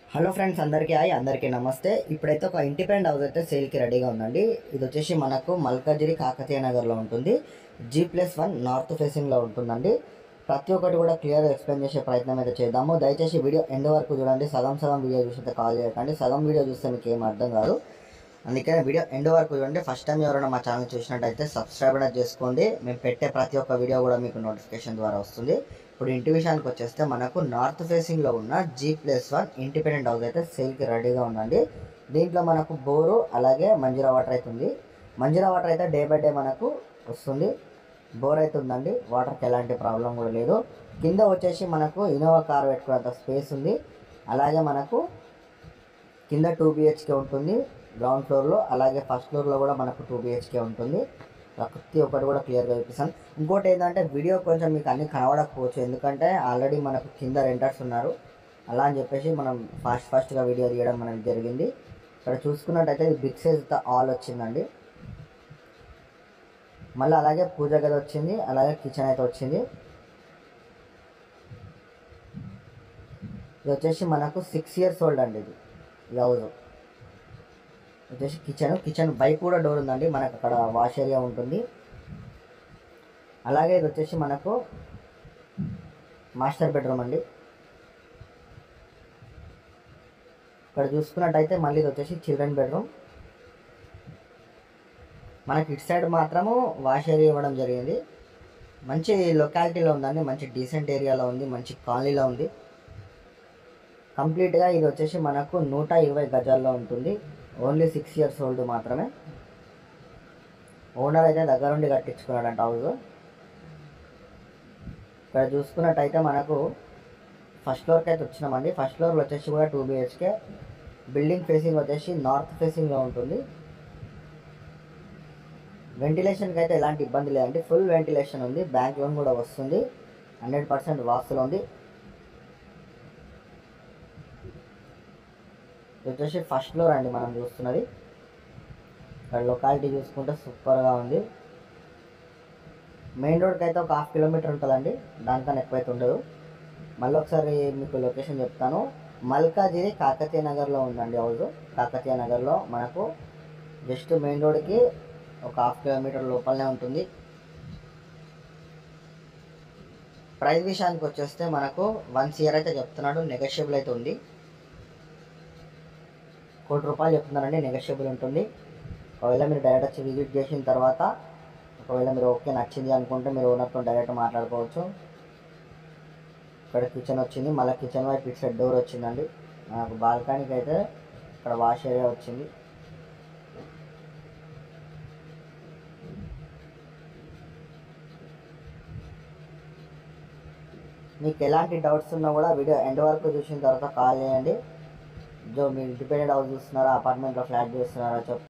hello friends అందరికీ hi అందరికీ నమస్తే ఇప్పుడైతే ఒక ఇండిపెండెంట్ హౌస్ అయితే సేల్కి రెడీగా ఉందండి ఇది వచ్చేసి మనకు మల్కాజిరి కాకతీయ నగర్లో ఉంటుంది జీ ప్లస్ వన్ నార్త్ ఫేసింగ్లో ఉంటుందండి ప్రతి ఒక్కటి కూడా క్లియర్గా ఎక్స్ప్లెయిన్ చేసే ప్రయత్నం అయితే చేద్దాము దయచేసి వీడియో ఎండ్ వరకు చూడండి సగం సగం వీడియో చూస్తే కాల్ చేయకండి సగం వీడియో చూస్తే మీకు ఏం అర్థం కాదు అందుకని వీడియో ఎండ్ వరకు చూడండి ఫస్ట్ టైం ఎవరైనా మా ఛానల్ చూసినట్టయితే సబ్స్క్రైబ్ అనేది చేసుకోండి మేము పెట్టే ప్రతి ఒక్క వీడియో కూడా మీకు నోటిఫికేషన్ ద్వారా వస్తుంది ఇప్పుడు ఇంటి విషయానికి వచ్చేస్తే మనకు నార్త్ ఫేసింగ్లో ఉన్న G plus one independent house అయితే సేల్కి రెడీగా ఉందండి దీంట్లో మనకు బోరు అలాగే మంజీరా వాటర్ అయితే ఉంది మంజీరా వాటర్ అయితే డే బై డే మనకు వస్తుంది బోర్ అయితే ఉందండి వాటర్కి ఎలాంటి ప్రాబ్లం కూడా లేదు కింద వచ్చేసి మనకు ఇన్నోవా కార్ పెట్టుకునేంత స్పేస్ ఉంది అలాగే మనకు కింద టూ బిహెచ్కే ఉంటుంది గ్రౌండ్ ఫ్లోర్లో అలాగే ఫస్ట్ ఫ్లోర్లో కూడా మనకు టూ బిహెచ్కే ఉంటుంది ప్రతి ఒక్కటి కూడా క్లియర్గా చూపిస్తాను ఇంకోటి ఏంటంటే వీడియో కొంచెం మీకు అన్ని కనబడకపోవచ్చు ఎందుకంటే ఆల్రెడీ మనకు కింద రెంటర్స్ ఉన్నారు అలా అని చెప్పేసి మనం ఫాస్ట్ ఫాస్ట్గా వీడియో తీయడం మనకి జరిగింది ఇక్కడ చూసుకున్నట్టయితే ఇది బిగ్ సైజ్ ఆల్ వచ్చిందండి మళ్ళీ అలాగే పూజ గది వచ్చింది అలాగే కిచెన్ అయితే వచ్చింది ఇది వచ్చేసి మనకు సిక్స్ ఇయర్స్ ఓల్డ్ అండి ఇది ఈ హౌస్ వచ్చేసి కిచెన్ కిచెన్ బైక్ కూడా డోర్ ఉందండి మనకు అక్కడ వాష్ ఏరియా ఉంటుంది అలాగే ఇది వచ్చేసి మనకు మాస్టర్ బెడ్రూమ్ అండి ఇక్కడ చూసుకున్నట్టయితే మళ్ళీ ఇది వచ్చేసి చిల్డ్రన్ బెడ్రూమ్ మనకి ఇటు సైడ్ మాత్రము వాష్ ఏరియా ఇవ్వడం జరిగింది మంచి లొకాలిటీలో ఉందండి మంచి డీసెంట్ ఏరియాలో ఉంది మంచి కాలనీలో ఉంది కంప్లీట్గా ఇది వచ్చేసి మనకు నూట ఇరవై గజాల్లో ఉంటుంది ఓన్లీ సిక్స్ ఇయర్స్ ఓల్డ్ మాత్రమే ఓనర్ అయితే దగ్గరుండి కట్టించుకున్నాడంట హౌస్ ఇక్కడ చూసుకున్నట్టయితే మనకు ఫస్ట్ ఫ్లోర్కి అయితే వచ్చినామండి ఫస్ట్ ఫ్లోర్ వచ్చేసి కూడా టూ బిహెచ్కే బిల్డింగ్ ఫేసింగ్ వచ్చేసి నార్త్ ఫేసింగ్లో ఉంటుంది వెంటిలేషన్కి అయితే ఎలాంటి ఇబ్బంది లేదండి ఫుల్ వెంటిలేషన్ ఉంది బ్యాంక్ లోన్ కూడా వస్తుంది హండ్రెడ్ పర్సెంట్ వాస్తులో ఉంది ఇది వచ్చేసి ఫస్ట్ ఫ్లోర్ అండి మనం చూస్తున్నది ఇక్కడ లొకాలిటీ చూసుకుంటే సూపర్గా ఉంది మెయిన్ రోడ్కి అయితే ఒక హాఫ్ కిలోమీటర్ ఉంటుందండి దానికన్నా ఎక్కువైతే ఉండదు మళ్ళీ ఒకసారి మీకు లొకేషన్ చెప్తాను మల్కాజిరి కాకతీయ నగర్లో ఉందండి హౌస్ కాకతీయ నగర్లో మనకు జస్ట్ మెయిన్ రోడ్కి ఒక హాఫ్ కిలోమీటర్ లోపలనే ఉంటుంది ప్రైస్ విషయానికి వచ్చేస్తే మనకు వన్ ఇయర్ అయితే చెప్తున్నాడు నెగోషియబుల్ అయితే ఉంది కోటి రూపాయలు చెప్తున్నారండి నెగోషియబుల్ ఉంటుంది ఒకవేళ మీరు డైరెక్ట్ వచ్చి విజిట్ చేసిన తర్వాత ఒకవేళ మీరు ఓకే నచ్చింది అనుకుంటే మీరు ఓనర్తో డైరెక్ట్ మాట్లాడుకోవచ్చు ఇక్కడ కిచెన్ వచ్చింది మళ్ళీ కిచెన్ వైపు ఇటు సైడ్ డోర్ వచ్చిందండి నాకు బాల్కనీకి అయితే ఇక్కడ వాష్ ఏరియా వచ్చింది మీకు ఎలాంటి డౌట్స్ ఉన్నా కూడా వీడియో ఎండ్ వరకు చూసిన తర్వాత కాల్ చేయండి జో మీరు ఇండిపెండెంట్ హౌస్ చూస్తున్నారా అపార్ట్మెంట్లో ఫ్లాట్ చూస్తున్నారా చెప్